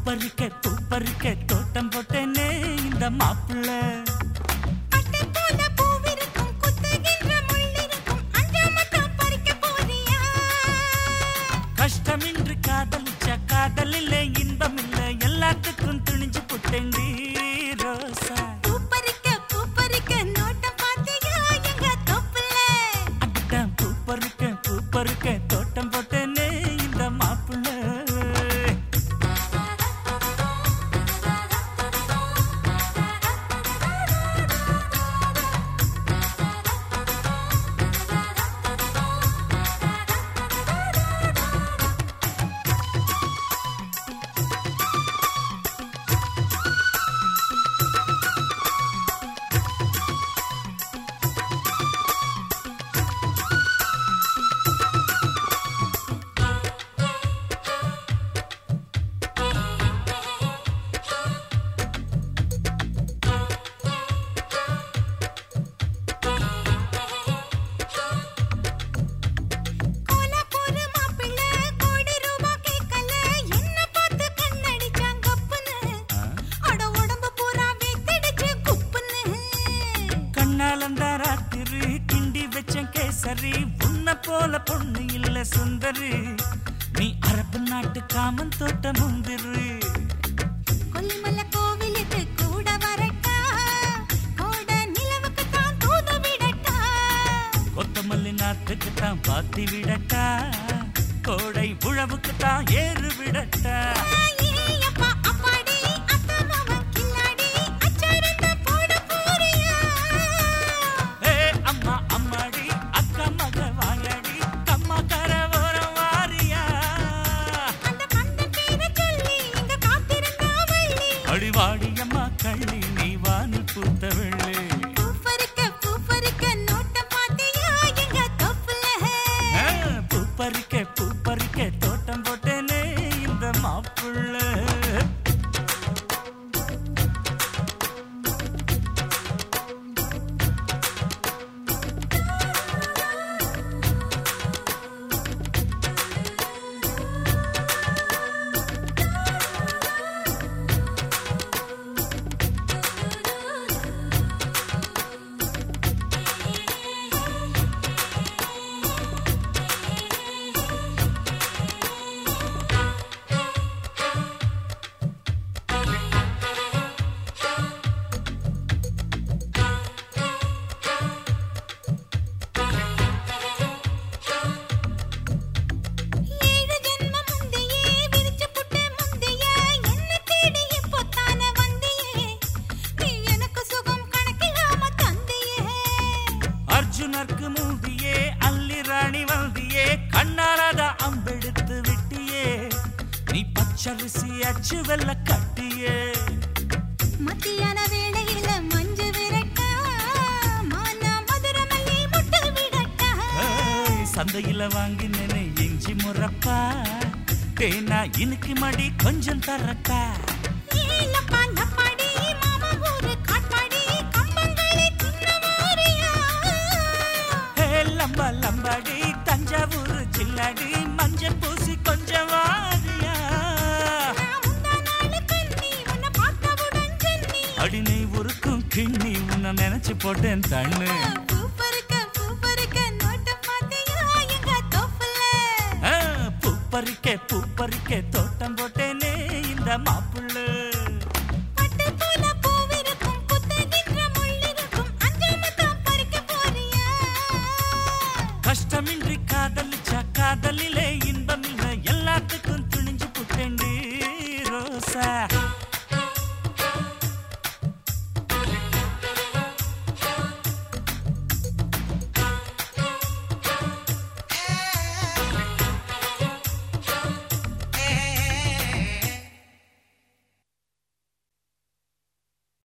பூப்பறிக்க பூப்பறிக்க தோட்டம் போட்டேனே இந்த மாப்பிள்ள பட்டு போல பூவிருக்கும் குத்துகின்ற முள்ளிருக்கும் அஞ்சாமத்தான் பறிக்க போறியா கஷ்டமின்றி காதலிச்ச காதலில்லை இன்பம் இல்லை எல்லாத்துக்கும் துணிஞ்சு புட்டேண்டி ரோசா பூப்பறிக்க பூப்பறிக்க நோட்டம் பாத்தியா எங்க தொப்புல அக்கிட்ட பூப்பறிக்க பூப்பறிக்க தோட்டம் போட்டேனே இந்த மாப்பிள்ள கோலாப்பூர் மாப்பிள்ளை கோடி ரூபா கேட்கல என்ன பார்த்து கண்ணடிச்சான் கப்புன்னு அட உடம்பு பூரா வேத்திடுச்சு குப்புன்னு கண்ணாலந்த ராத்திரி கிண்டி வச்ச கேசரி உன்ன போல பொண்ணு இல்ல சுந்தரி நீ அரபு நாட்டு காமன் தோட்ட முந்திரு கொல்லிமலை கோவிலுக்கு கூட வரட்டா கோட நிலவுக்கு தான் தூது விடட்டா கொத்தமல்லி நாட்டுக்கு தான் பாத்தி விடட்டா கோடை உழவுக்கு தான் ஏறு விடட்டா ஏயப்பா அப்பாடி அத்தமாவன் கில்லாடி அச்சாரத்தை போட போறியா ஏ அம்மா அம்மாடி அக்கா மக வாயாடி கம்மா கர ஓரம் வாரியா அந்த கந்த பேரை சொல்லி இங்க காத்திருந்தா வள்ளி அடிவாடி அம்மா கள்ளி நீ வானில் பூத்த வெள்ளி பூப்பறிக்க பூப்பறிக்க நோட்டம் பாத்தியா எங்க தொப்புல ஆ, பூ பறிக்க பூ பறிக்க தோட்டம் போட்டேனே இந்த மாப்புள்ள ஏழு ஜென்மம் முந்தையே விரிச்சு புட்ட முந்தைய என்ன தேடி இப்போ தானே வந்தியே நீ எனக்கு சுகம் கணக்கில்லாம தந்தியே அர்ஜுனருக்கு மூதியே அல்லி ராணி வந்தியே கண்ணாராத அம்பெடுத்து விட்டியே நீ பச்சரிசி அச்சு வெள்ள கட்டியே மத்தியான வேளையில மஞ்சு விரட்டா மான மதுரமல்லி முட்டு விடட்டா ஏய், சந்தையில வாங்கினேனே இஞ்சி முறப்பா தேனா இனுக்கு மடி கொஞ்சம் தரட்டா ஏலப்பா லப்பாடி மாமா ஊரு காட்பாடி கம்பங்களே தின்னவாரியா ஹே லம்பா லம்பாடி தஞ்சாவூர் ஜில்லாடி மஞ்சள் பூசி கொஞ்சம் வாரியா நான் முந்தா நாளு கண்ணி உன்னை பார்த்தவுடன் சென்னி அடினை உருக்கும் கிண்ணி உன்னை நினைச்சு போட்டேன் தண்ணு பூ பறிக்க பூ பறிக்க நோட்ட பாத்தியா எங்க தொப்புல ஆ, பூ பறிக்க பூ பறிக்க தோட்டம் போட்டேனே இந்த மாப்புள்ள பட்டு போல பூவிருக்கும் குத்துகின்ற முள்ளிருக்கும் அஞ்சாமத்தான் பறிக்க போறியா கஷ்டமின்றி காதலிச்சா காதலிலே இன்பம் இல்லை எல்லாத்துக்கும் துணிஞ்சு புட்டேண்டி ரோசா